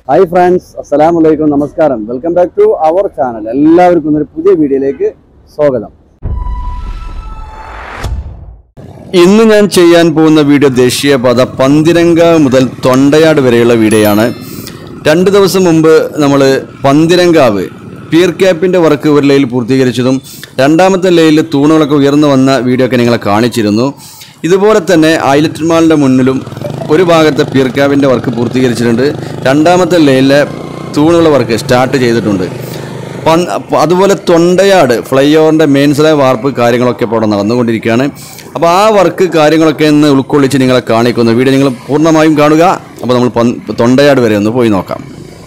hi friends അസ്സലാം വലൈക്കും നമസ്കാരം welcome back to our channel എല്ലാവർക്കും ഒരു പുതിയ വീഡിയോയിലേക്ക് സ്വാഗതം ഇന്ന് ഞാൻ ചെയ്യാൻ പോകുന്ന വീഡിയോ ദേശീയപാത പന്തിരങ്കാവ് മുതൽ തൊണ്ടയാട് വരെയുള്ള വീഡിയോയാണ് രണ്ട് ദിവസം മുമ്പ് നമ്മൾ പന്തിരങ്കാവ് പിയർ ക്യാപ്പിൻ്റെ വർക്ക് ഒരു ലൈനിൽ പൂർത്തീകരിച്ചതും രണ്ടാമത്തെ ലൈനിൽ തൂണുകളൊക്കെ ഉയർന്നു വന്ന വീഡിയോ ഒക്കെ നിങ്ങളെ കാണിച്ചിരുന്നു ഇതുപോലെ തന്നെ ഐലറ്റ് മാളിൻ്റെ മുന്നിലും ഒരു ഭാഗത്തെ പിയർ ക്യാപ്പിൻ്റെ വർക്ക് പൂർത്തീകരിച്ചിട്ടുണ്ട് രണ്ടാമത്തെ ലൈനിലെ തൂണുകളുടെ വർക്ക് സ്റ്റാർട്ട് ചെയ്തിട്ടുണ്ട് പന്ത് അതുപോലെ തൊണ്ടയാട് ഫ്ലൈ ഓവറിൻ്റെ മെയിൻസിലെ വാർപ്പ് കാര്യങ്ങളൊക്കെ ഇപ്പോൾ അവിടെ നടന്നുകൊണ്ടിരിക്കുകയാണ് അപ്പോൾ ആ വർക്ക് കാര്യങ്ങളൊക്കെ ഒന്ന് ഉൾക്കൊള്ളിച്ച് നിങ്ങളെ കാണിക്കുന്നു വീഡിയോ നിങ്ങൾ പൂർണ്ണമായും കാണുക അപ്പോൾ നമ്മൾ പന്ത് തൊണ്ടയാട് വരെ ഒന്ന് പോയി നോക്കാം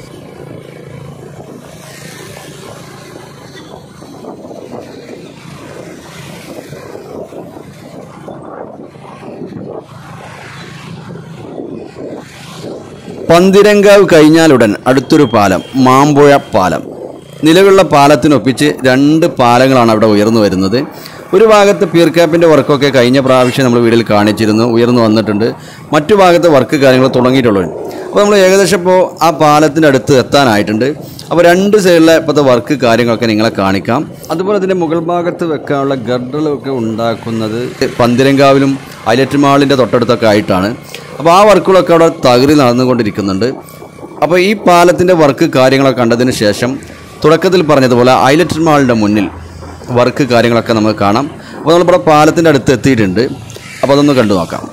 പന്തിരങ്കാവ് കഴിഞ്ഞാലുടൻ അടുത്തൊരു പാലം മാമ്പുഴ പാലം നിലവിലുള്ള പാലത്തിനൊപ്പിച്ച് രണ്ട് പാലങ്ങളാണ് അവിടെ ഉയർന്നു വരുന്നത് ഒരു ഭാഗത്ത് പിയർ ക്യാപ്പിൻ്റെ വർക്കൊക്കെ കഴിഞ്ഞ പ്രാവശ്യം നമ്മൾ വീട്ടിൽ കാണിച്ചിരുന്നു ഉയർന്നു വന്നിട്ടുണ്ട് മറ്റു ഭാഗത്തെ വർക്ക് കാര്യങ്ങൾ തുടങ്ങിയിട്ടുള്ളൂ അപ്പോൾ നമ്മൾ ഏകദേശം ഇപ്പോൾ ആ പാലത്തിൻ്റെ അടുത്ത് എത്താനായിട്ടുണ്ട് അപ്പോൾ രണ്ട് സൈഡിലെ ഇപ്പോഴത്തെ വർക്ക് കാര്യങ്ങളൊക്കെ നിങ്ങളെ കാണിക്കാം അതുപോലെ തന്നെ മുകൾ ഭാഗത്ത് വെക്കാനുള്ള ഗർഡറുകളൊക്കെ ഉണ്ടാക്കുന്നത് പന്തിരങ്കാവിലും ഐലറ്റ് മാളിൻ്റെ തൊട്ടടുത്തൊക്കെ ആയിട്ടാണ് അപ്പോൾ ആ വർക്കുകളൊക്കെ അവിടെ തകരി നടന്നുകൊണ്ടിരിക്കുന്നുണ്ട് അപ്പോൾ ഈ പാലത്തിൻ്റെ വർക്ക് കാര്യങ്ങളൊക്കെ കണ്ടതിന് ശേഷം തുടക്കത്തിൽ പറഞ്ഞതുപോലെ ഐലറ്റ് മാളിൻ്റെ മുന്നിൽ വർക്ക് കാര്യങ്ങളൊക്കെ നമുക്ക് കാണാം അപ്പോൾ നമ്മളിവിടെ പാലത്തിൻ്റെ അടുത്ത് എത്തിയിട്ടുണ്ട് അപ്പോൾ അതൊന്ന് കണ്ടു നോക്കാം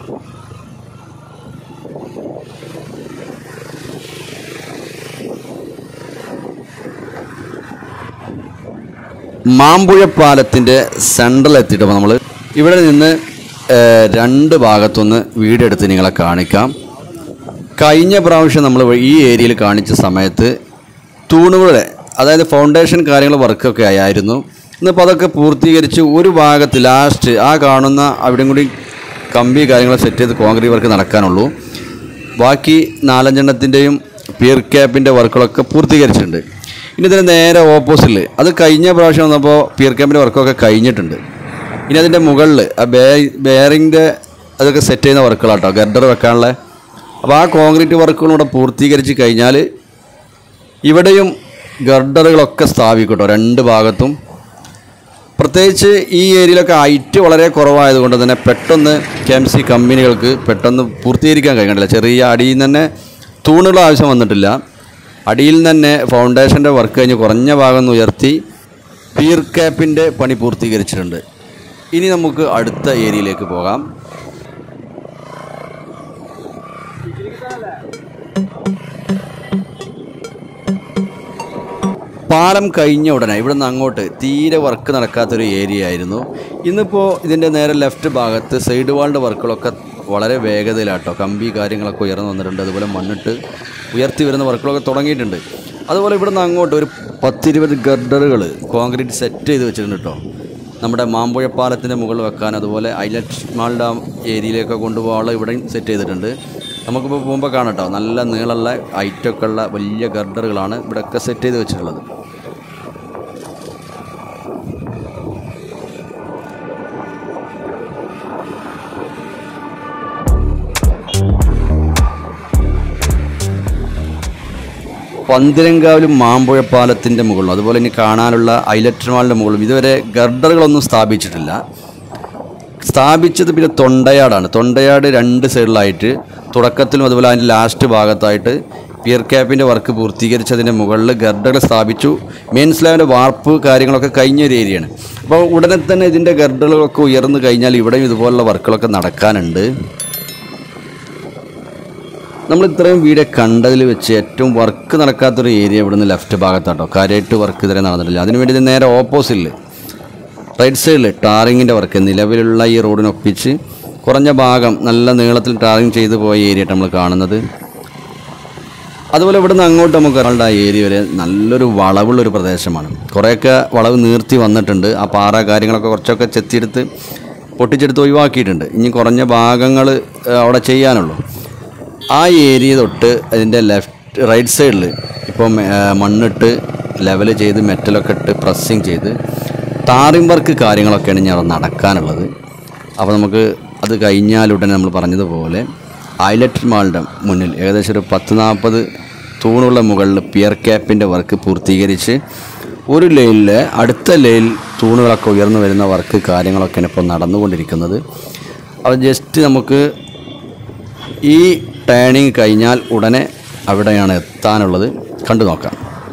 മാമ്പുഴ പാലത്തിൻ്റെ സെൻട്രൽ എത്തിയിട്ട് നമ്മൾ ഇവിടെ നിന്ന് ഏഹ്, രണ്ട് ഭാഗത്തുനിന്ന് വീടെടുത്ത് നിങ്ങളെ കാണിക്കാം കഴിഞ്ഞ പ്രാവശ്യം നമ്മൾ ഈ ഏരിയയിൽ കാണിച്ച സമയത്ത് തൂണുകളുടെ അതായത് ഫൗണ്ടേഷൻ കാര്യങ്ങൾ വർക്കൊക്കെ ആയിരുന്നു ഇന്നിപ്പോൾ അതൊക്കെ പൂർത്തീകരിച്ച് ഒരു ഭാഗത്ത് ലാസ്റ്റ് ആ കാണുന്ന അവിടെയും കൂടി കമ്പി കാര്യങ്ങൾ സെറ്റ് ചെയ്ത് കോൺക്രീറ്റ് വർക്ക് നടക്കാനുള്ളൂ ബാക്കി നാലഞ്ചെണ്ണത്തിൻ്റെയും പിയർ ക്യാപ്പിൻ്റെ വർക്കുകളൊക്കെ പൂർത്തീകരിച്ചിട്ടുണ്ട് ഇനി ഇതിന് നേരെ ഓപ്പോസിറ്റിൽ അത് കഴിഞ്ഞ പ്രാവശ്യം വന്നപ്പോൾ പിയർ ക്യാപ്പിൻ്റെ വർക്കൊക്കെ കഴിഞ്ഞിട്ടുണ്ട് ഇനി അതിൻ്റെ മുകളിൽ ആ ബേ ബെയറിൻ്റെ അതൊക്കെ സെറ്റ് ചെയ്യുന്ന വർക്കുകളാട്ടോ ഗർഡർ വെക്കാനുള്ള അപ്പോൾ ആ കോൺക്രീറ്റ് വർക്കുകളും കൂടെ പൂർത്തീകരിച്ച് കഴിഞ്ഞാൽ ഇവിടെയും ഗർഡറുകളൊക്കെ സ്ഥാപിക്കട്ടോ രണ്ട് ഭാഗത്തും പ്രത്യേകിച്ച് ഈ ഏരിയയിലൊക്കെ ഹൈറ്റ് വളരെ കുറവായതുകൊണ്ട് തന്നെ പെട്ടെന്ന് കെ എം സി കമ്പനികൾക്ക് പെട്ടെന്ന് പൂർത്തീകരിക്കാൻ കഴിയണില്ല ചെറിയ അടിയിൽ നിന്ന് തന്നെ തൂണുകൾ ആവശ്യം വന്നിട്ടില്ല അടിയിൽ നിന്ന് തന്നെ ഫൗണ്ടേഷൻ്റെ വർക്ക് കഴിഞ്ഞ് കുറഞ്ഞ ഭാഗം ഒന്ന് ഉയർത്തി പീർ ക്യാപ്പിൻ്റെ പണി പൂർത്തീകരിച്ചിട്ടുണ്ട് ഇനി നമുക്ക് അടുത്ത ഏരിയയിലേക്ക് പോകാം പാലം കഴിഞ്ഞ ഉടനെ ഇവിടുന്ന് അങ്ങോട്ട് തീരെ വർക്ക് നടക്കാത്തൊരു ഏരിയ ആയിരുന്നു ഇന്നിപ്പോൾ ഇതിൻ്റെ നേരെ ലെഫ്റ്റ് ഭാഗത്ത് സൈഡ് വാളിൻ്റെ വർക്കുകളൊക്കെ വളരെ വേഗതയിലാട്ടോ കമ്പി കാര്യങ്ങളൊക്കെ ഉയർന്നു വന്നിട്ടുണ്ട് അതുപോലെ മണ്ണിട്ട് ഉയർത്തി വരുന്ന വർക്കുകളൊക്കെ തുടങ്ങിയിട്ടുണ്ട് അതുപോലെ ഇവിടുന്ന് അങ്ങോട്ട് ഒരു പത്തിരുപത് ഗർഡറുകൾ കോൺക്രീറ്റ് സെറ്റ് ചെയ്ത് വെച്ചിട്ടുണ്ട് കേട്ടോ നമ്മുടെ മാമ്പുഴ പാലത്തിൻ്റെ മുകളിൽ വെക്കാൻ അതുപോലെ ഐലറ്റ് മാൾ ഡാം ഏരിയയിലേക്ക് കൊണ്ടുപോകാനുള്ള ഇവിടെയും സെറ്റ് ചെയ്തിട്ടുണ്ട് നമുക്കിപ്പോൾ പോകുമ്പോൾ കാണാം കേട്ടോ നല്ല നീളമുള്ള ഹൈറ്റൊക്കെ ഉള്ള വലിയ ഗർഡറുകളാണ് ഇവിടെയൊക്കെ സെറ്റ് ചെയ്ത് വെച്ചിട്ടുള്ളത് പന്തിരങ്കാവിലും മാമ്പുഴ പാലത്തിൻ്റെ മുകളിലും അതുപോലെ ഇനി കാണാനുള്ള ഐലറ്റ് മാളിൻ്റെ മുകളിലും ഇതുവരെ ഗർഡറുകളൊന്നും സ്ഥാപിച്ചിട്ടില്ല സ്ഥാപിച്ചത് പിന്നെ തൊണ്ടയാടാണ് തൊണ്ടയാട് രണ്ട് സൈഡിലായിട്ട് തുടക്കത്തിലും അതുപോലെ അതിൻ്റെ ലാസ്റ്റ് ഭാഗത്തായിട്ട് പിയർ ക്യാപ്പിൻ്റെ വർക്ക് പൂർത്തീകരിച്ചതിൻ്റെ മുകളിൽ ഗർഡറുകൾ സ്ഥാപിച്ചു മെയിൻ സ്ലാബിൻ്റെ വാർപ്പ് കാര്യങ്ങളൊക്കെ കഴിഞ്ഞ ഒരു ഏരിയയാണ് അപ്പോൾ ഉടനെ തന്നെ ഇതിൻ്റെ ഗർഡറുകളൊക്കെ ഉയർന്നു കഴിഞ്ഞാൽ ഇവിടെയും ഇതുപോലുള്ള വർക്കുകളൊക്കെ നടക്കാനുണ്ട് നമ്മൾ ഇത്രയും വീഡിയോ കണ്ടതിൽ വെച്ച് ഏറ്റവും വർക്ക് നടക്കാത്തൊരു ഏരിയ ഇവിടുന്ന് ലെഫ്റ്റ് ഭാഗത്താട്ടോ കാര്യമായിട്ട് വർക്ക് ഇതുവരെ നടന്നിട്ടില്ല അതിനുവേണ്ടി ഇത് നേരെ ഓപ്പോസിറ്റിൽ റൈറ്റ് സൈഡിൽ ടാറിങ്ങിൻ്റെ വർക്ക് നിലവിലുള്ള ഈ റോഡിനൊപ്പിച്ച് കുറഞ്ഞ ഭാഗം നല്ല നീളത്തിൽ ടാറിങ് ചെയ്ത് പോയ ഏരിയ നമ്മൾ കാണുന്നത് അതുപോലെ ഇവിടുന്ന് അങ്ങോട്ട് നമുക്ക് ഒരാളുടെ ആ ഏരിയ വരെ നല്ലൊരു വളവുള്ളൊരു പ്രദേശമാണ് കുറേയൊക്കെ വളവ് നീർത്തി വന്നിട്ടുണ്ട് ആ പാറ കാര്യങ്ങളൊക്കെ കുറച്ചൊക്കെ ചെത്തിയെടുത്ത് പൊട്ടിച്ചെടുത്ത് ഒഴിവാക്കിയിട്ടുണ്ട് ഇനി കുറഞ്ഞ ഭാഗങ്ങൾ അവിടെ ചെയ്യാനുള്ളൂ ആ ഏരിയ തൊട്ട് അതിൻ്റെ ലെഫ്റ്റ് റൈറ്റ് സൈഡിൽ ഇപ്പം ആ, മണ്ണിട്ട് ലെവൽ ചെയ്ത് മെറ്റലൊക്കെ ഇട്ട് പ്രസ്സിങ് ചെയ്ത് ടാറിംഗ് വർക്ക് കാര്യങ്ങളൊക്കെയാണ് ഇനി അവിടെ നടക്കാനുള്ളത് അപ്പോൾ നമുക്ക് അത് കഴിഞ്ഞാലുടനെ നമ്മൾ പറഞ്ഞതുപോലെ ഐലറ്റ് മാളിൻ്റെ മുന്നിൽ ഏകദേശം ഒരു പത്ത് നാൽപ്പത് തൂണുള്ള മുകളിൽ പിയർ ക്യാപ്പിൻ്റെ വർക്ക് പൂർത്തീകരിച്ച് ഒരു ലൈനിൽ അടുത്ത ലൈനിൽ തൂണുകളൊക്കെ ഉയർന്നു വരുന്ന വർക്ക് കാര്യങ്ങളൊക്കെയാണ് ഇപ്പോൾ നടന്നുകൊണ്ടിരിക്കുന്നത് അപ്പോൾ ജസ്റ്റ് നമുക്ക് ഈ ടേണിങ് കഴിഞ്ഞാൽ ഉടനെ അവിടെയാണ് എത്താനുള്ളത് കണ്ടു നോക്കാം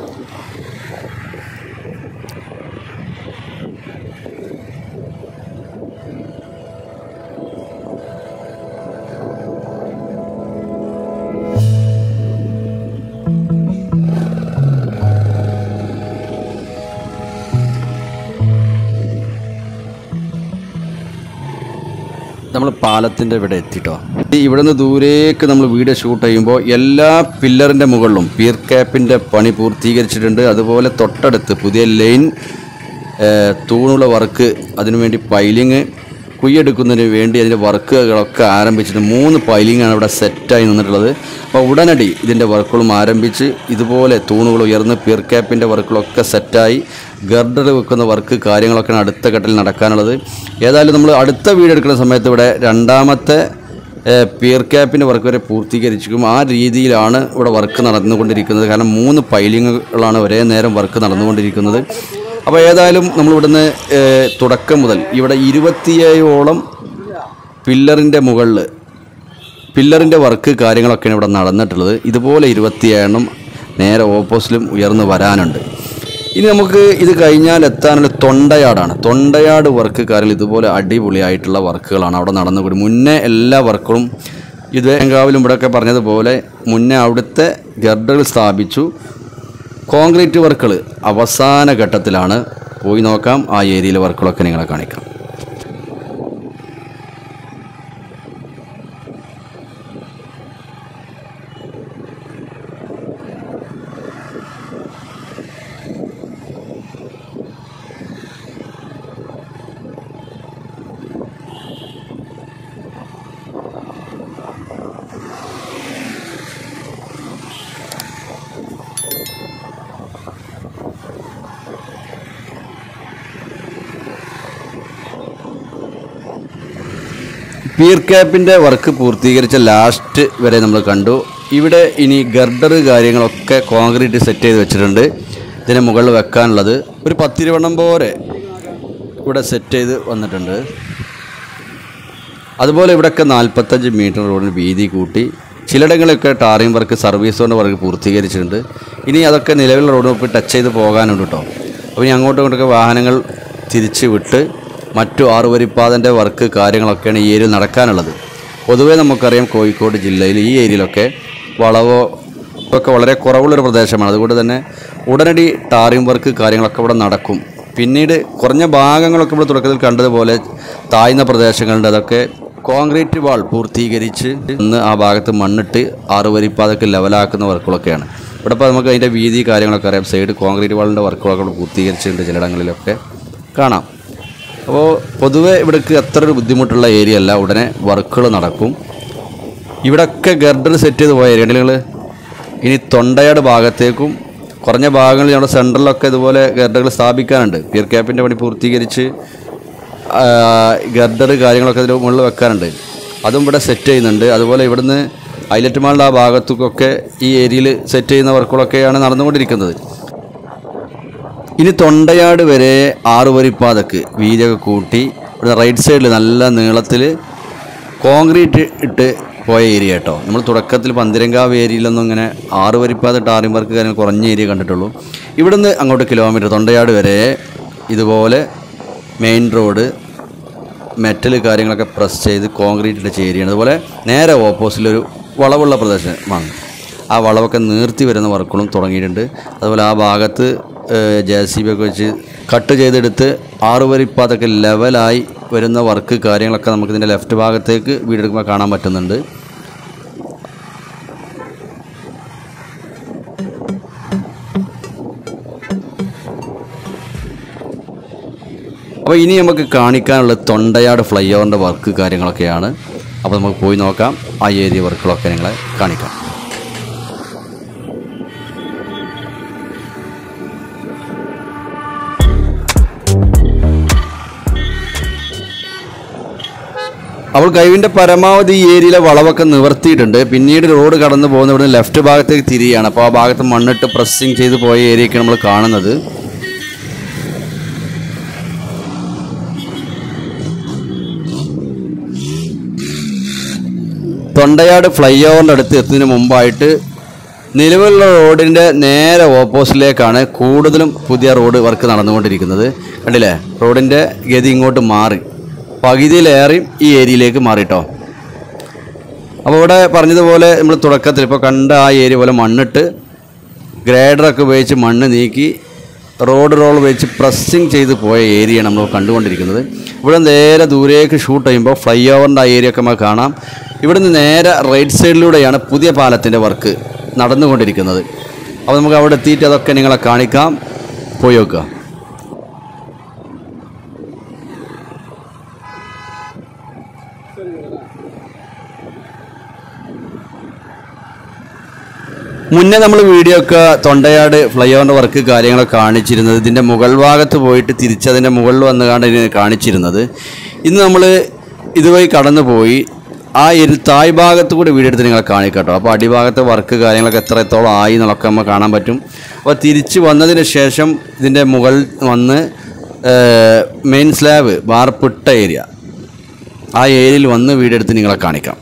നമ്മൾ പാലത്തിൻ്റെ ഇവിടെ എത്തിട്ടോ ഈ ഇവിടുന്ന് ദൂരേക്ക് നമ്മൾ വീഡിയോ ഷൂട്ട് ചെയ്യുമ്പോൾ എല്ലാ പില്ലറിൻ്റെ മുകളിലും പിയർ ക്യാപ്പിൻ്റെ പണി പൂർത്തീകരിച്ചിട്ടുണ്ട് അതുപോലെ തൊട്ടടുത്ത് പുതിയ ലൈൻ ഏഹ്, തൂണുള്ള വർക്ക് അതിനുവേണ്ടി പൈലിങ് കുയ്യെടുക്കുന്നതിന് വേണ്ടി അതിൻ്റെ വർക്കുകളൊക്കെ ആരംഭിച്ചിട്ട് മൂന്ന് പൈലിങ്ങാണ് ഇവിടെ സെറ്റായി നിന്നിട്ടുള്ളത് അപ്പോൾ ഉടനടി ഇതിൻ്റെ വർക്കുകളും ആരംഭിച്ച് ഇതുപോലെ തൂണുകൾ ഉയർന്ന് പിയർ ക്യാപ്പിൻ്റെ വർക്കുകളൊക്കെ സെറ്റായി ഗർഡർ വെക്കുന്ന വർക്ക് കാര്യങ്ങളൊക്കെയാണ് അടുത്ത ഘട്ടത്തിൽ നടക്കാനുള്ളത് ഏതായാലും നമ്മൾ അടുത്ത വീഡിയോ എടുക്കുന്ന സമയത്ത് ഇവിടെ രണ്ടാമത്തെ ഏഹ്, പിയർ ക്യാപ്പിൻ്റെ വർക്ക് വരെ പൂർത്തീകരിച്ചിരിക്കും ആ രീതിയിലാണ് ഇവിടെ വർക്ക് നടന്നുകൊണ്ടിരിക്കുന്നത് കാരണം മൂന്ന് പൈലിങ്ങുകളാണ് ഒരേ നേരം വർക്ക് നടന്നുകൊണ്ടിരിക്കുന്നത് അപ്പോൾ ഏതായാലും നമ്മളിവിടുന്ന് ഏഹ്, തുടക്കം മുതൽ ഇവിടെ ഇരുപത്തിയേഴോളം പില്ലറിൻ്റെ മുകളിൽ പില്ലറിൻ്റെ വർക്ക് കാര്യങ്ങളൊക്കെയാണ് ഇവിടെ നടന്നിട്ടുള്ളത് ഇതുപോലെ ഇരുപത്തിയേഴെണ്ണം നേരെ ഓപ്പോസിലും ഉയർന്നു വരാനുണ്ട് ഇനി നമുക്ക് ഇത് കഴിഞ്ഞാൽ എത്താനുള്ള തൊണ്ടയാടാണ് തൊണ്ടയാട് വർക്ക് കാര്യങ്ങൾ ഇതുപോലെ അടിപൊളിയായിട്ടുള്ള വർക്കുകളാണ് അവിടെ നടന്നുകൂടി മുന്നേ എല്ലാ വർക്കുകളും ഇത് ബംഗാവിലും ഇവിടെയൊക്കെ പറഞ്ഞതുപോലെ മുന്നേ അവിടുത്തെ ഗർഡറുകൾ സ്ഥാപിച്ചു കോൺക്രീറ്റ് വർക്കുകൾ അവസാന ഘട്ടത്തിലാണ് പോയി നോക്കാം ആ ഏരിയയിലെ വർക്കുകളൊക്കെ നിങ്ങളെ കാണിക്കാം പിയർ ക്യാപ്പിൻ്റെ വർക്ക് പൂർത്തീകരിച്ച ലാസ്റ്റ് വരെ നമ്മൾ കണ്ടു ഇവിടെ ഇനി ഗർഡർ കാര്യങ്ങളൊക്കെ കോൺക്രീറ്റ് സെറ്റ് ചെയ്ത് വെച്ചിട്ടുണ്ട് ഇതിന് മുകളിൽ വെക്കാനുള്ളത് ഒരു പത്തിരുവണ്ണം പോലെ ഇവിടെ സെറ്റ് ചെയ്ത് വന്നിട്ടുണ്ട് അതുപോലെ ഇവിടെയൊക്കെ നാൽപ്പത്തഞ്ച് മീറ്റർ റോഡിന് വീതി കൂട്ടി ചിലയിടങ്ങളിലൊക്കെ ടാറിംഗ് വർക്ക് സർവീസ് കൊണ്ട് വർക്ക് പൂർത്തീകരിച്ചിട്ടുണ്ട് ഇനി അതൊക്കെ നിലവിലുള്ള റോഡ് നോക്കി ടച്ച് ചെയ്ത് പോകാനുണ്ട് കേട്ടോ അപ്പോൾ ഇനി അങ്ങോട്ടും ഇങ്ങോട്ടൊക്കെ വാഹനങ്ങൾ തിരിച്ച് വിട്ട് മറ്റു ആറുവരിപ്പാതൻ്റെ വർക്ക് കാര്യങ്ങളൊക്കെയാണ് ഈ ഏരിയയിൽ നടക്കാനുള്ളത് പൊതുവേ നമുക്കറിയാം കോഴിക്കോട് ജില്ലയിൽ ഈ ഏരിയയിലൊക്കെ വളവോ ഒക്കെ വളരെ കുറവുള്ളൊരു പ്രദേശമാണ് അതുകൊണ്ട് തന്നെ ഉടനടി ടാറിംഗ് വർക്ക് കാര്യങ്ങളൊക്കെ ഇവിടെ നടക്കും പിന്നീട് കുറഞ്ഞ ഭാഗങ്ങളൊക്കെ ഇവിടെ തുടക്കത്തിൽ കണ്ടതുപോലെ താഴ്ന്ന പ്രദേശങ്ങളുണ്ട് അതൊക്കെ കോൺക്രീറ്റ് വാൾ പൂർത്തീകരിച്ച് ഇന്ന് ആ ഭാഗത്ത് മണ്ണിട്ട് ആറുവരിപ്പാതൊക്കെ ലെവലാക്കുന്ന വർക്കുകളൊക്കെയാണ് ഇവിടെ ഇപ്പോൾ നമുക്ക് അതിൻ്റെ വീതി കാര്യങ്ങളൊക്കെ അറിയാം സൈഡ് കോൺക്രീറ്റ് വാളിൻ്റെ വർക്കുകളൊക്കെ ഇവിടെ പൂർത്തീകരിച്ചിട്ടുണ്ട് ചിലയിടങ്ങളിലൊക്കെ കാണാം അപ്പോൾ പൊതുവെ ഇവിടേക്ക് അത്ര ഒരു ബുദ്ധിമുട്ടുള്ള ഏരിയ അല്ല ഉടനെ വർക്കുകൾ നടക്കും ഇവിടൊക്കെ ഗർഡർ സെറ്റ് ചെയ്ത് പോയ ഏരിയ നിങ്ങൾ ഇനി തൊണ്ടയുടെ ഭാഗത്തേക്കും കുറഞ്ഞ ഭാഗങ്ങളിൽ നമ്മുടെ സെൻറ്ററിലൊക്കെ ഇതുപോലെ ഗർഡറുകൾ സ്ഥാപിക്കാനുണ്ട് പിയർ ക്യാപ്പിൻ്റെ പണി പൂർത്തീകരിച്ച് ഗർഡർ കാര്യങ്ങളൊക്കെ അതിന് മുകളിൽ വെക്കാനുണ്ട് അതും ഇവിടെ സെറ്റ് ചെയ്യുന്നുണ്ട് അതുപോലെ ഇവിടുന്ന് ഹൈലൈറ്റ് മാളിൻ്റെ ആ ഭാഗത്തേക്കൊക്കെ ഈ ഏരിയയിൽ സെറ്റ് ചെയ്യുന്ന വർക്കുകളൊക്കെയാണ് നടന്നുകൊണ്ടിരിക്കുന്നത് ഇനി തൊണ്ടയാട് വരെ ആറ് വരിപ്പാതക്ക് വീതിയൊക്കെ കൂട്ടി ഇവിടെ റൈറ്റ് സൈഡിൽ നല്ല നീളത്തിൽ കോൺക്രീറ്റ് ഇട്ട് പോയ ഏരിയ കേട്ടോ നമ്മൾ തുടക്കത്തിൽ പന്തിരങ്കാവ് ഏരിയയിലൊന്നും ഇങ്ങനെ ആറ് വരിപ്പാത ടാറിംഗ് വർക്ക് കാര്യങ്ങൾ കുറഞ്ഞ ഏരിയ കണ്ടിട്ടുള്ളൂ ഇവിടുന്ന് അങ്ങോട്ട് കിലോമീറ്റർ തൊണ്ടയാട് വരെ ഇതുപോലെ മെയിൻ റോഡ് മെറ്റൽ കാര്യങ്ങളൊക്കെ പ്രസ് ചെയ്ത് കോൺക്രീറ്റ് ഇട്ട ഏരിയയാണ് അതുപോലെ നേരെ ഓപ്പോസിറ്റൊരു വളവുള്ള പ്രദേശമാണ് ആ വളവൊക്കെ നീർത്തി വരുന്ന വർക്കുകളും തുടങ്ങിയിട്ടുണ്ട് അതുപോലെ ആ ഭാഗത്ത് ജെ സി ബി ഒക്കെ വെച്ച് കട്ട് ചെയ്തെടുത്ത് ആറ് വരിപ്പാതൊക്കെ ലെവലായി വരുന്ന വർക്ക് കാര്യങ്ങളൊക്കെ നമുക്ക് ഇതിൻ്റെ ലെഫ്റ്റ് ഭാഗത്തേക്ക് വീടെടുക്കുമ്പോൾ കാണാൻ പറ്റുന്നുണ്ട് അപ്പോൾ ഇനി നമുക്ക് കാണിക്കാനുള്ള തൊണ്ടയാട് ഫ്ലൈ ഓവറിൻ്റെ വർക്ക് കാര്യങ്ങളൊക്കെയാണ് അപ്പോൾ നമുക്ക് പോയി നോക്കാം ആ ഏരിയ വർക്കുകളൊക്കെ നിങ്ങളെ കാണിക്കാം അവൾ കഴിവിൻ്റെ പരമാവധി ഈ ഏരിയയിലെ വളവൊക്കെ നിവർത്തിയിട്ടുണ്ട് പിന്നീട് റോഡ് കടന്നു പോകുന്ന ഇവിടുന്ന് ലെഫ്റ്റ് ഭാഗത്തേക്ക് തിരിയാണ് അപ്പോൾ ആ ഭാഗത്ത് മണ്ണിട്ട് പ്രസ്സിങ് ചെയ്ത് പോയ ഏരിയയൊക്കെ നമ്മൾ കാണുന്നത് തൊണ്ടയാട് ഫ്ലൈ ഓവറിൻ്റെ അടുത്ത് എത്തുന്നതിന് മുമ്പായിട്ട് നിലവിലുള്ള റോഡിൻ്റെ നേരെ ഓപ്പോസിറ്റിലേക്കാണ് കൂടുതലും പുതിയ റോഡ് വർക്ക് നടന്നുകൊണ്ടിരിക്കുന്നത് കണ്ടില്ലേ റോഡിൻ്റെ ഗതി ഇങ്ങോട്ട് മാറി പകുതിയിലേറെയും ഈ ഏരിയയിലേക്ക് മാറിട്ടോ അപ്പോൾ ഇവിടെ പറഞ്ഞതുപോലെ നമ്മൾ തുടക്കത്തിൽ ഇപ്പോൾ കണ്ട ആ ഏരിയ പോലെ മണ്ണിട്ട് ഗ്രേഡറൊക്കെ ഉപയോഗിച്ച് മണ്ണ് നീക്കി റോഡ് റോൾ വെച്ച് പ്രസ്സിങ് ചെയ്ത് പോയ ഏരിയയാണ് നമ്മൾ കണ്ടുകൊണ്ടിരിക്കുന്നത് ഇവിടെ നേരെ ദൂരേക്ക് ഷൂട്ട് ചെയ്യുമ്പോൾ ഫ്ലൈ ഓവറിൻ്റെ ആ ഏരിയ ഒക്കെ നമുക്ക് കാണാം ഇവിടുന്ന് നേരെ റൈറ്റ് സൈഡിലൂടെയാണ് പുതിയ പാലത്തിൻ്റെ വർക്ക് നടന്നുകൊണ്ടിരിക്കുന്നത് അപ്പോൾ നമുക്ക് അവിടെ എത്തിയിട്ട് അതൊക്കെ നിങ്ങളെ കാണിക്കാം പോയി നോക്കുക മുന്നേ നമ്മൾ വീഡിയോ ഒക്കെ തൊണ്ടയാട് ഫ്ലൈ ഓവറിൻ്റെ വർക്ക് കാര്യങ്ങളൊക്കെ കാണിച്ചിരുന്നത് ഇതിൻ്റെ മുകൾ ഭാഗത്ത് പോയിട്ട് തിരിച്ചതിൻ്റെ മുകളിൽ വന്ന് കണ്ട് ഇതിനെ കാണിച്ചിരുന്നത് ഇന്ന് നമ്മൾ ഇതുവഴി കടന്നു പോയി ആ ഒരു തായ് ഭാഗത്ത് കൂടി വീഡിയോ എടുത്ത് നിങ്ങളെ കാണിക്കട്ടോ അപ്പോൾ അടിഭാഗത്തെ വർക്ക് കാര്യങ്ങളൊക്കെ എത്രത്തോളം ആയി എന്നുള്ളതൊക്കെ നമുക്ക് കാണാൻ പറ്റും അപ്പോൾ തിരിച്ച് വന്നതിന് ശേഷം ഇതിൻ്റെ മുകൾ വന്ന് മെയിൻ സ്ലാബ് വാർപ്പിട്ട ഏരിയ ആ ഏരിയയിൽ വന്ന് വീഡിയോ എടുത്ത് നിങ്ങളെ കാണിക്കാം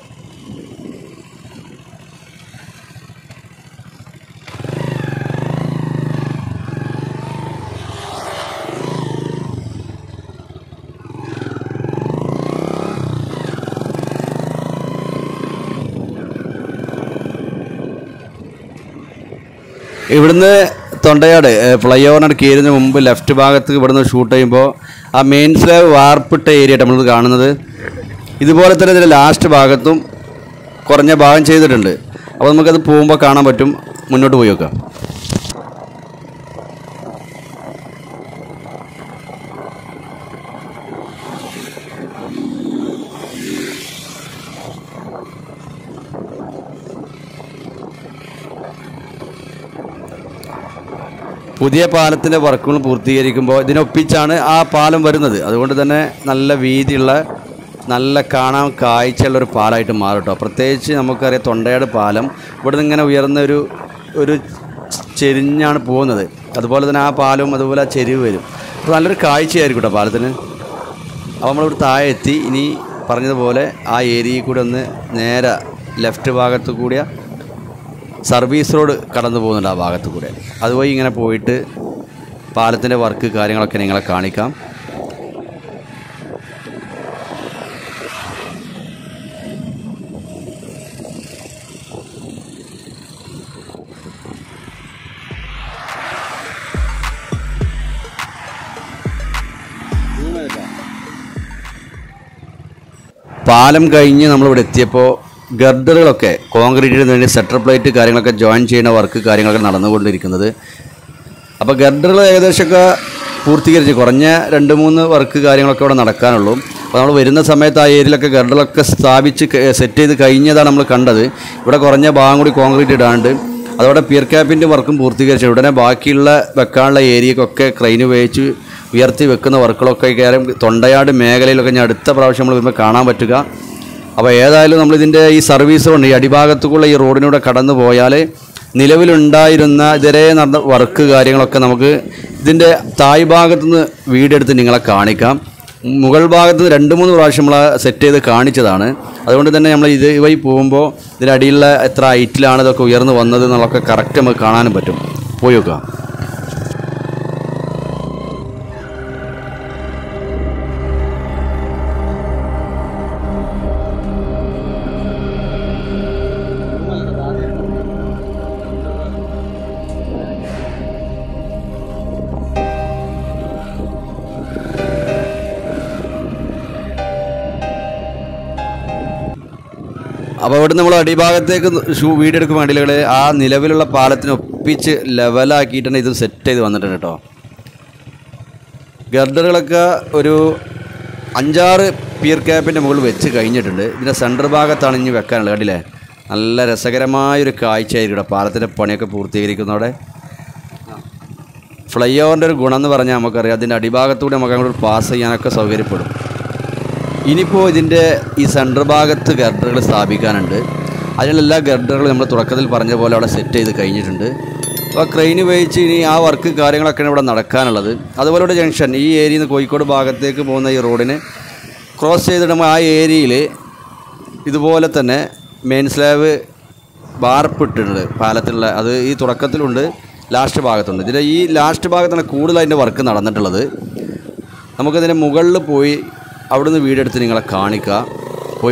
ഇവിടുന്ന് തൊണ്ടയാട് ഫ്ലൈ ഓവറിനോട് കയറുന്നതിന് മുമ്പ് ലെഫ്റ്റ് ഭാഗത്ത് ഇവിടുന്ന് ഷൂട്ട് ചെയ്യുമ്പോൾ ആ മെയിൻ സ്ലാബ് വാർപ്പിട്ട ഏരിയ നമ്മൾ കാണുന്നത് ഇതുപോലെ തന്നെ ഇതിൻ്റെ ലാസ്റ്റ് ഭാഗത്തും കുറഞ്ഞ ഭാഗം ചെയ്തിട്ടുണ്ട് അപ്പോൾ നമുക്കത് പോകുമ്പോൾ കാണാൻ പറ്റും മുന്നോട്ട് പോയി നോക്കാം പുതിയ പാലത്തിൻ്റെ വർക്കുകൾ പൂർത്തീകരിക്കുമ്പോൾ ഇതിനൊപ്പിച്ചാണ് ആ പാലം വരുന്നത് അതുകൊണ്ട് തന്നെ നല്ല വീതിയുള്ള നല്ല കാണാൻ കാഴ്ചയുള്ള ഒരു പാലമായിട്ട് മാറും കേട്ടോ പ്രത്യേകിച്ച് നമുക്കറിയാം തൊണ്ടയാട് പാലം ഇവിടെ നിന്ന് ഇങ്ങനെ ഉയർന്ന ഒരു ഒരു ചെരിഞ്ഞാണ് പോകുന്നത് അതുപോലെ തന്നെ ആ പാലവും അതുപോലെ ആ ചെരിവ് വരും അപ്പോൾ നല്ലൊരു കാഴ്ചയായിരിക്കും കേട്ടോ പാലത്തിന് അപ്പോൾ നമ്മളിവിടെ താഴെ എത്തി ഇനി പറഞ്ഞതുപോലെ ആ ഏരിയയിൽ കൂടെ ഒന്ന് നേരെ ലെഫ്റ്റ് ഭാഗത്ത് കൂടിയ സർവീസ് റോഡ് കടന്നു പോകുന്നുണ്ട് ആ ഭാഗത്ത് കൂടെ അതുവഴി ഇങ്ങനെ പോയിട്ട് പാലത്തിൻ്റെ വർക്ക് കാര്യങ്ങളൊക്കെ നിങ്ങളെ കാണിക്കാം പാലം കഴിഞ്ഞ് നമ്മളിവിടെ എത്തിയപ്പോൾ ഗർഡറുകളൊക്കെ കോൺക്രീറ്റിന് വേണ്ടി സെറ്റർ പ്ലേറ്റ് കാര്യങ്ങളൊക്കെ ജോയിൻ ചെയ്യുന്ന വർക്ക് കാര്യങ്ങളൊക്കെ നടന്നുകൊണ്ടിരിക്കുന്നത് അപ്പോൾ ഗർഡറുകൾ ഏകദേശമൊക്കെ പൂർത്തീകരിച്ച് കുറഞ്ഞ രണ്ട് മൂന്ന് വർക്ക് കാര്യങ്ങളൊക്കെ ഇവിടെ നടക്കാനുള്ളൂ അപ്പോൾ നമ്മൾ വരുന്ന സമയത്ത് ആ ഏരിയയിലൊക്കെ ഗർഡറുകളൊക്കെ സ്ഥാപിച്ച് സെറ്റ് ചെയ്ത് കഴിഞ്ഞതാണ് നമ്മൾ കണ്ടത് ഇവിടെ കുറഞ്ഞ ഭാഗം കൂടി കോൺക്രീറ്റ് ഇടാണ്ട് അതോടെ പിയർ ക്യാപ്പിൻ്റെ വർക്കും പൂർത്തീകരിച്ചു ഉടനെ ബാക്കിയുള്ള വെക്കാനുള്ള ഏരിയക്കൊക്കെ ക്രെയിൻ ഉപയോഗിച്ച് ഉയർത്തി വെക്കുന്ന വർക്കുകളൊക്കെ കയറും തൊണ്ടയാട് മേഖലയിലൊക്കെ ഞാൻ അടുത്ത പ്രാവശ്യം നമ്മൾ വരുമ്പോൾ കാണാൻ പറ്റുക അപ്പോൾ ഏതായാലും നമ്മളിതിൻ്റെ ഈ സർവീസ് കൊണ്ട് ഈ അടിഭാഗത്തുള്ള ഈ റോഡിലൂടെ കടന്നു പോയാൽ നിലവിലുണ്ടായിരുന്ന ഇതുവരെ നടന്ന വർക്ക് കാര്യങ്ങളൊക്കെ നമുക്ക് ഇതിൻ്റെ തായ് ഭാഗത്തുനിന്ന് വീടെടുത്ത് നിങ്ങളെ കാണിക്കാം മുകൾ ഭാഗത്ത് നിന്ന് രണ്ട് മൂന്ന് പ്രാവശ്യം നമ്മൾ സെറ്റ് ചെയ്ത് കാണിച്ചതാണ് അതുകൊണ്ട് തന്നെ നമ്മൾ ഇത് വഴി പോകുമ്പോൾ ഇതിൻ്റെ അടിയിലുള്ള എത്ര ഹൈറ്റിലാണ് ഇതൊക്കെ ഉയർന്നു വന്നത് എന്നുള്ളതൊക്കെ കറക്റ്റ് നമുക്ക് കാണാനും പറ്റും പോയി നോക്കാം അപ്പോൾ ഇവിടെ നമ്മൾ അടിഭാഗത്തേക്ക് ഷൂ വീഡിയോ എടുക്കുന്ന വണ്ടികൾ ആ നിലവിലുള്ള പാലത്തിന് ഒപ്പിച്ച് ലെവലാക്കിയിട്ടാണ് ഇത് സെറ്റ് ചെയ്ത് വന്നിട്ടുണ്ട് കേട്ടോ ഗർഡറുകളൊക്കെ ഒരു അഞ്ചാറ് പിയർ ക്യാപ്പിൻ്റെ മുകളിൽ വെച്ച് കഴിഞ്ഞിട്ടുണ്ട് ഇതിൻ്റെ സെൻറ്റർ ഭാഗത്താണ് ഇനി വെക്കാനുള്ളത് കണ്ടില്ലേ നല്ല രസകരമായൊരു കാഴ്ചയായിരിക്കും ഇവിടെ പാലത്തിൻ്റെ പണിയൊക്കെ പൂർത്തീകരിക്കുന്നതോടെ ഫ്ലൈ ഓവറിൻ്റെ ഒരു ഗുണം എന്ന് പറഞ്ഞാൽ നമുക്കറിയാം അതിൻ്റെ അടിഭാഗത്തൂടെ നമുക്ക് അങ്ങോട്ട് പാസ് ചെയ്യാനൊക്കെ സൗകര്യപ്പെടും ഇനിയിപ്പോൾ ഇതിൻ്റെ ഈ സെൻറ്റർ ഭാഗത്ത് ഗർഡറുകൾ സ്ഥാപിക്കാനുണ്ട് അതിനുള്ള എല്ലാ ഗർഡറുകളും നമ്മൾ തുടക്കത്തിൽ പറഞ്ഞ പോലെ അവിടെ സെറ്റ് ചെയ്ത് കഴിഞ്ഞിട്ടുണ്ട് അപ്പോൾ ക്രെയിൻ ഉപയോഗിച്ച് ഇനി ആ വർക്ക് കാര്യങ്ങളൊക്കെയാണ് ഇവിടെ നടക്കാനുള്ളത് അതുപോലെ ഇവിടെ ജംഗ്ഷൻ ഈ ഏരിയയിൽ നിന്ന് കോഴിക്കോട് ഭാഗത്തേക്ക് പോകുന്ന ഈ റോഡിന് ക്രോസ് ചെയ്തിട്ട് നമ്മൾ ആ ഏരിയയിൽ ഇതുപോലെ തന്നെ മെയിൻ സ്ലാബ് വാർപ്പിട്ടിട്ടുണ്ട് പാലത്തിലുള്ള അത് ഈ തുടക്കത്തിലുണ്ട് ലാസ്റ്റ് ഭാഗത്തുണ്ട് ഇതിൻ്റെ ഈ ലാസ്റ്റ് ഭാഗത്താണ് കൂടുതൽ അതിൻ്റെ വർക്ക് നടന്നിട്ടുള്ളത് നമുക്കതിൻ്റെ മുകളിൽ പോയി അവിടുന്ന് വീടെടുത്ത് നിങ്ങളെ കാണിക്കുക പോയി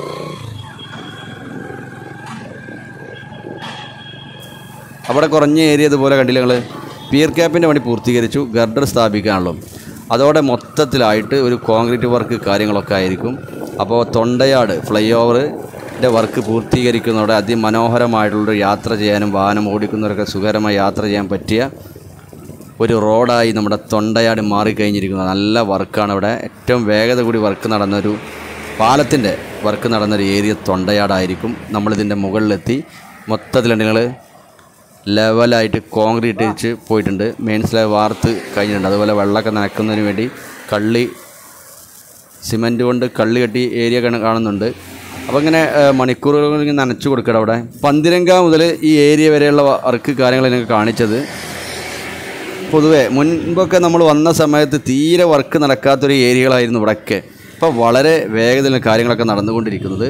അവിടെ കുറഞ്ഞ ഏരിയ ഇതുപോലെ കണ്ടില്ല ഞങ്ങൾ പിയർ ക്യാപ്പിൻ്റെ പണി പൂർത്തീകരിച്ചു ഗർഡർ സ്ഥാപിക്കാനുള്ളൂ അതോടെ മൊത്തത്തിലായിട്ട് ഒരു കോൺക്രീറ്റ് വർക്ക് കാര്യങ്ങളൊക്കെ ആയിരിക്കും അപ്പോൾ തൊണ്ടയാട് ഫ്ലൈ ഓവറിൻ്റെ വർക്ക് പൂർത്തീകരിക്കുന്നതോടെ അതിമനോഹരമായിട്ടുള്ളൊരു യാത്ര ചെയ്യാനും വാഹനം ഓടിക്കുന്നവരൊക്കെ സുഖകരമായി യാത്ര ചെയ്യാൻ പറ്റിയ ഒരു റോഡായി നമ്മുടെ തൊണ്ടയാട് മാറിക്കഴിഞ്ഞിരിക്കുന്നത് നല്ല വർക്കാണ് ഇവിടെ ഏറ്റവും വേഗത കൂടി വർക്ക് നടന്നൊരു പാലത്തിൻ്റെ വർക്ക് നടന്നൊരു ഏരിയ തൊണ്ടയാടായിരിക്കും നമ്മളിതിൻ്റെ മുകളിലെത്തി മൊത്തത്തിൽ നിങ്ങൾ ലെവലായിട്ട് കോൺക്രീറ്റ് വെച്ച് പോയിട്ടുണ്ട് മെയിൻ സ്ലാബ് വാർത്ത് കഴിഞ്ഞിട്ടുണ്ട് അതുപോലെ വെള്ളമൊക്കെ നനക്കുന്നതിന് വേണ്ടി കള്ളി സിമൻറ്റ് കൊണ്ട് കള്ളി കെട്ടി ഏരിയ കാണ- കാണുന്നുണ്ട് അപ്പോൾ ഇങ്ങനെ ഏഹ്, മണിക്കൂറുകൾ ഇങ്ങനെ നനച്ചു കൊടുക്കണം അവിടെ പന്തിരങ്ക മുതൽ ഈ ഏരിയ വരെയുള്ള വർക്ക് കാര്യങ്ങൾ എനിക്ക് കാണിച്ചത് പൊതുവെ മുൻപൊക്കെ നമ്മൾ വന്ന സമയത്ത് തീരെ വർക്ക് നടക്കാത്തൊരു ഏരിയകളായിരുന്നു ഇവിടെയൊക്കെ ഇപ്പോൾ വളരെ വേഗത്തിൽ കാര്യങ്ങളൊക്കെ നടന്നുകൊണ്ടിരിക്കുന്നത്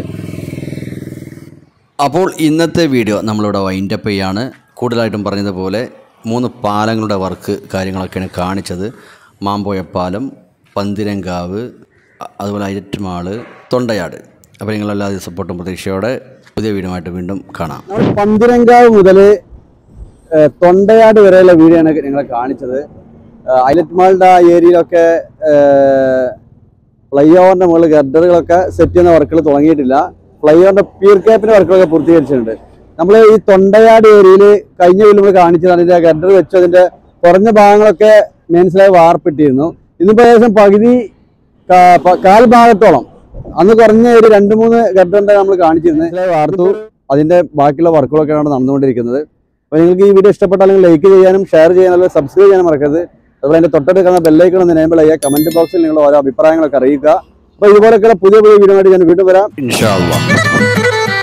അപ്പോൾ ഇന്നത്തെ വീഡിയോ നമ്മളിവിടെ വൈൻഡപ്പ് ചെയ്യാണ് കൂടുതലായിട്ടും പറഞ്ഞതുപോലെ മൂന്ന് പാലങ്ങളുടെ വർക്ക് കാര്യങ്ങളൊക്കെയാണ് കാണിച്ചത് മാമ്പോയ പാലം പന്തിരങ്കാവ് അ- അതുപോലെ അയറ്റുമാള് തൊണ്ടയാട് അപ്പോൾ നിങ്ങളെല്ലാവരും സപ്പോർട്ടും പ്രതീക്ഷയോടെ പുതിയ വീഡിയോ വീണ്ടും കാണാം നമ്മൾ പന്തിരങ്കാവ് മുതൽ തൊണ്ടയാട് വരെയുള്ള വീഡിയോ ആണ് നിങ്ങളെ കാണിച്ചത് ഐലറ്റ് മാളിൻ്റെ ആ ഏരിയയിലൊക്കെ ഫ്ലൈ ഓവറിൻ്റെ മുകളിൽ ഗർഡറുകളൊക്കെ സെറ്റ് ചെയ്യുന്ന വർക്കുകൾ തുടങ്ങിയിട്ടില്ല ഫ്ലൈ ഓവറിൻ്റെ പിയർ ക്യാപ്പിൻ്റെ വർക്കുകളൊക്കെ പൂർത്തീകരിച്ചിട്ടുണ്ട് നമ്മൾ ഈ തൊണ്ടയാട് ഏരിയയിൽ കഴിഞ്ഞ വീട്ടിൽ നമ്മൾ കാണിച്ചത് അതിൻ്റെ ഗർഡർ വെച്ച് അതിൻ്റെ കുറഞ്ഞ ഭാഗങ്ങളൊക്കെ മനസ്സിലായി വാർപ്പിട്ടിരുന്നു ഇന്നിപ്പോൾ ഏകദേശം പകുതി കാ- പ- കാൽ ഭാഗത്തോളം അന്ന് കുറഞ്ഞ ഒരു രണ്ട് മൂന്ന് ഗർഡറിൻ്റെ നമ്മൾ കാണിച്ചിരുന്നത് മനസ്സിലായി വാർത്തു അതിന്റെ ബാക്കിയുള്ള വർക്കുകളൊക്കെയാണ് നടന്നുകൊണ്ടിരിക്കുന്നത് അപ്പോൾ നിങ്ങൾക്ക് ഈ വീഡിയോ ഇഷ്ടപ്പെട്ടാൽ നിങ്ങൾ ലൈക്ക് ചെയ്യാനും ഷെയർ ചെയ്യാനും അതുപോലെ സബ്സ്ക്രൈബ് ചെയ്യാനും മറക്കരുത് അതുപോലെ എൻ്റെ തൊട്ടടുക്കുന്ന ബെല്ലൈക്കൺ ഒന്ന് എനേബിൾ ചെയ്യുക കമന്റ് ബോക്സിൽ നിങ്ങൾ ഓരോ അഭിപ്രായങ്ങളൊക്കെ അറിയിക്കുക അപ്പോൾ ഇതുപോലെയൊക്കെയുള്ള പുതിയ പുതിയ വീഡിയോ ആയിട്ട് ഞാൻ വീണ്ടും വരാം ഇൻഷാ അള്ളാഹ്